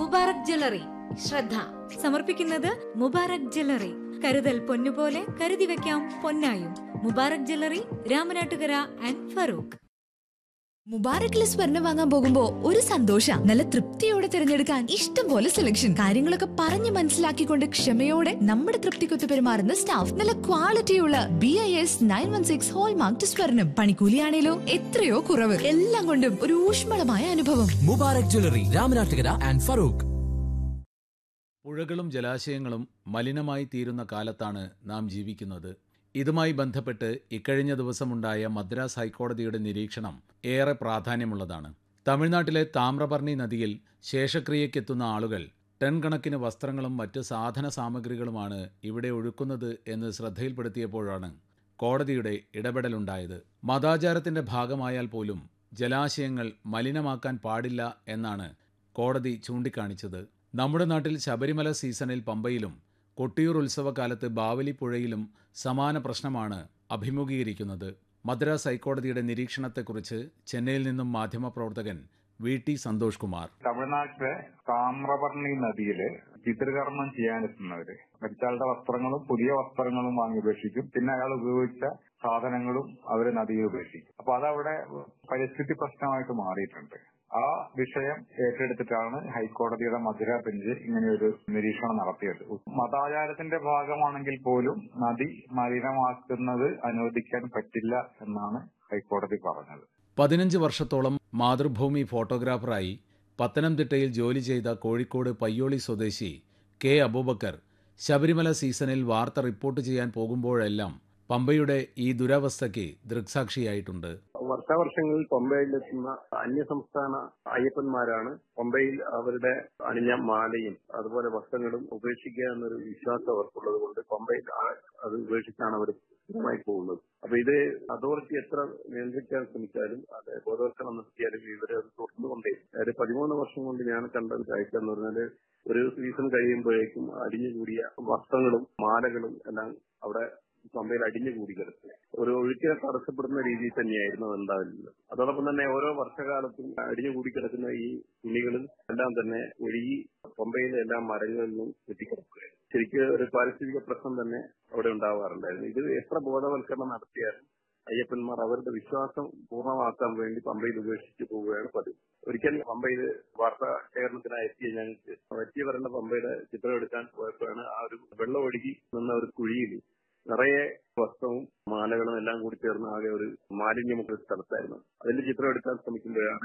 Mubarak jewellery ശ്രദ്ധ സമർപ്പിക്കുന്നത് Mubarak jewellery കരുതൽ പൊന്നുപോലെ കരുതി വെക്കാം പൊന്നായും മുബാറക് ജ്വല്ലറി രാമനാട്ടുകര ആൻഡ് ഫറൂഖ് മുബാറക്കിലെ സ്വർണം വാങ്ങാൻ പോകുമ്പോ ഒരു സന്തോഷ നല്ല തൃപ്തിയോടെ തിരഞ്ഞെടുക്കാൻ ഇഷ്ടം പോലെ സെലക്ഷൻ കാര്യങ്ങളൊക്കെ പറഞ്ഞു മനസ്സിലാക്കിക്കൊണ്ട് ക്ഷമയോടെ നമ്മുടെ തൃപ്തിക്കൊത്ത് പെരുമാറുന്ന സ്റ്റാഫ് നല്ല ക്വാളിറ്റിയുള്ള B I S nine one six hallmark സ്വർണം പണിക്കൂലിയാണേലോ എത്രയോ കുറവ് എല്ലാം കൊണ്ടും ഒരു ഊഷ്മളമായ അനുഭവം മുബാറക് ജ്വല്ലറി രാമനാട്ടുകര ആൻഡ് ഫറൂഖ് പുഴകളും ജലാശയങ്ങളും മലിനമായി തീരുന്ന കാലത്താണ് നാം ജീവിക്കുന്നത് ഇതുമായി ബന്ധപ്പെട്ട് ഇക്കഴിഞ്ഞ ദിവസമുണ്ടായ മദ്രാസ് ഹൈക്കോടതിയുടെ നിരീക്ഷണം ഏറെ പ്രാധാന്യമുള്ളതാണ് തമിഴ്നാട്ടിലെ താമ്രപർണി നദിയിൽ ശേഷക്രിയയ്ക്കെത്തുന്ന ആളുകൾ ടൺ കണക്കിന് വസ്ത്രങ്ങളും മറ്റ് സാധന സാമഗ്രികളുമാണ് ഇവിടെ ഒഴുക്കുന്നത് എന്ന് ശ്രദ്ധയിൽപ്പെടുത്തിയപ്പോഴാണ് കോടതിയുടെ ഇടപെടലുണ്ടായത് മതാചാരത്തിന്റെ ഭാഗമായാൽ പോലും ജലാശയങ്ങൾ മലിനമാക്കാൻ പാടില്ല എന്നാണ് കോടതി ചൂണ്ടിക്കാണിച്ചത് നമ്മുടെ നാട്ടിൽ ശബരിമല സീസണിൽ പമ്പയിലും കൊട്ടിയൂർ ഉത്സവകാലത്ത് ബാവലി പുഴയിലും സമാന പ്രശ്നമാണ് അഭിമുഖീകരിക്കുന്നത് മദ്രാസ് ഹൈക്കോടതിയുടെ നിരീക്ഷണത്തെക്കുറിച്ച് ചെന്നൈയിൽ നിന്നും മാധ്യമപ്രവർത്തകൻ വി ടി സന്തോഷ് കുമാർ തമിഴ്നാട്ടിലെ താമ്രപർണി നദിയില് പിതൃകർമ്മം ചെയ്യാനെത്തുന്നവര് മരിച്ചാളുടെ വസ്ത്രങ്ങളും പുതിയ വസ്ത്രങ്ങളും വാങ്ങി ഉപേക്ഷിക്കും പിന്നെ അയാൾ ഉപയോഗിച്ച സാധനങ്ങളും അവര് നദിയിൽ ഉപേക്ഷിക്കും അപ്പൊ അതവിടെ പരിസ്ഥിതി പ്രശ്നമായിട്ട് മാറിയിട്ടുണ്ട് ആ വിഷയം ഏറ്റെടുത്തിട്ടാണ് ഹൈക്കോടതിയുടെ മധുര ബെഞ്ച് ഇങ്ങനെയൊരു നിരീക്ഷണം നടത്തിയത് മതാചാരത്തിന്റെ ഭാഗമാണെങ്കിൽ പോലും നദി മലിനമാക്കുന്നത് അനുവദിക്കാൻ പറ്റില്ല എന്നാണ് ഹൈക്കോടതി പറഞ്ഞത് പതിനഞ്ച് വർഷത്തോളം മാതൃഭൂമി ഫോട്ടോഗ്രാഫറായി പത്തനംതിട്ടയിൽ ജോലി ചെയ്ത കോഴിക്കോട് പയ്യോളി സ്വദേശി കെ അബൂബക്കർ ശബരിമല സീസണിൽ വാർത്ത റിപ്പോർട്ട് ചെയ്യാൻ പോകുമ്പോഴെല്ലാം പമ്പയുടെ ഈ ദുരവസ്ഥയ്ക്ക് ദൃക്സാക്ഷിയായിട്ടുണ്ട് വർഷാവർഷങ്ങളിൽ പമ്പയിലെത്തുന്ന അന്യസംസ്ഥാന അയ്യപ്പന്മാരാണ് പമ്പയിൽ അവരുടെ അണിഞ്ഞ മാലയും അതുപോലെ വസ്ത്രങ്ങളും ഉപേക്ഷിക്കുക എന്നൊരു വിശ്വാസം അവർക്കുള്ളത് കൊണ്ട് പമ്പയിൽ ആ- അത് ഉപേക്ഷിച്ചാണ് അവർ സ്ഥിരമായി പോകുന്നത് അപ്പൊ ഇത് അതോറിറ്റി എത്ര നിയന്ത്രിക്കാൻ ശ്രമിച്ചാലും അത് ബോധവൽക്കരണം നടത്തിയാലും ഇവരെ അത് തുടർന്നുകൊണ്ടേ അതായത് പതിമൂന്ന് വർഷം കൊണ്ട് ഞാൻ കണ്ട ഒരു കാഴ്ച എന്ന് പറഞ്ഞാല് ഒരു സീസൺ കഴിയുമ്പോഴേക്കും അടിഞ്ഞുകൂടിയ വസ്ത്രങ്ങളും മാലകളും എല്ലാം അവിടെ പമ്പയിൽ അടിഞ്ഞുകൂടി കിടക്കുക ഒരു ഒഴുക്കിനെ തടസ്സപ്പെടുന്ന രീതിയിൽ തന്നെയായിരുന്നു അത് ഉണ്ടാകുന്നത് അതോടൊപ്പം തന്നെ ഓരോ വർഷകാലത്തും അടിഞ്ഞുകൂടി കിടക്കുന്ന ഈ തുണികളും എല്ലാം തന്നെ ഒഴുകി പമ്പയിലെ എല്ലാ മരങ്ങളിലും കെട്ടിക്കിടക്കുകയായിരുന്നു ശരിക്കും ഒരു പാരിസ്ഥിതിക പ്രശ്നം തന്നെ അവിടെ ഉണ്ടാവാറുണ്ടായിരുന്നു ഇത് എത്ര ബോധവൽക്കരണം നടത്തിയാലും അയ്യപ്പന്മാർ അവരുടെ വിശ്വാസം പൂർണ്ണമാക്കാൻ വേണ്ടി പമ്പയിൽ ഉപേക്ഷിച്ചു പോവുകയാണ് പതിവ് ഒരിക്കൽ പമ്പയിൽ വാർത്താ ശേഖരണത്തിനായി എത്തിയ ഞങ്ങൾക്ക് വറ്റി വരേണ്ട പമ്പയുടെ ചിത്രം എടുക്കാൻ പോയപ്പോഴാണ് ആ ഒരു വെള്ളം ഒഴുകി നിന്ന ഒരു കുഴിയിൽ നിറയെ വസ്ത്രവും മാലകളും എല്ലാം കൂടി ചേർന്ന് ആകെ ഒരു മാലിന്യമുള്ള സ്ഥലത്തായിരുന്നു അതിന്റെ ചിത്രം എടുക്കാൻ ശ്രമിക്കുമ്പോഴാണ്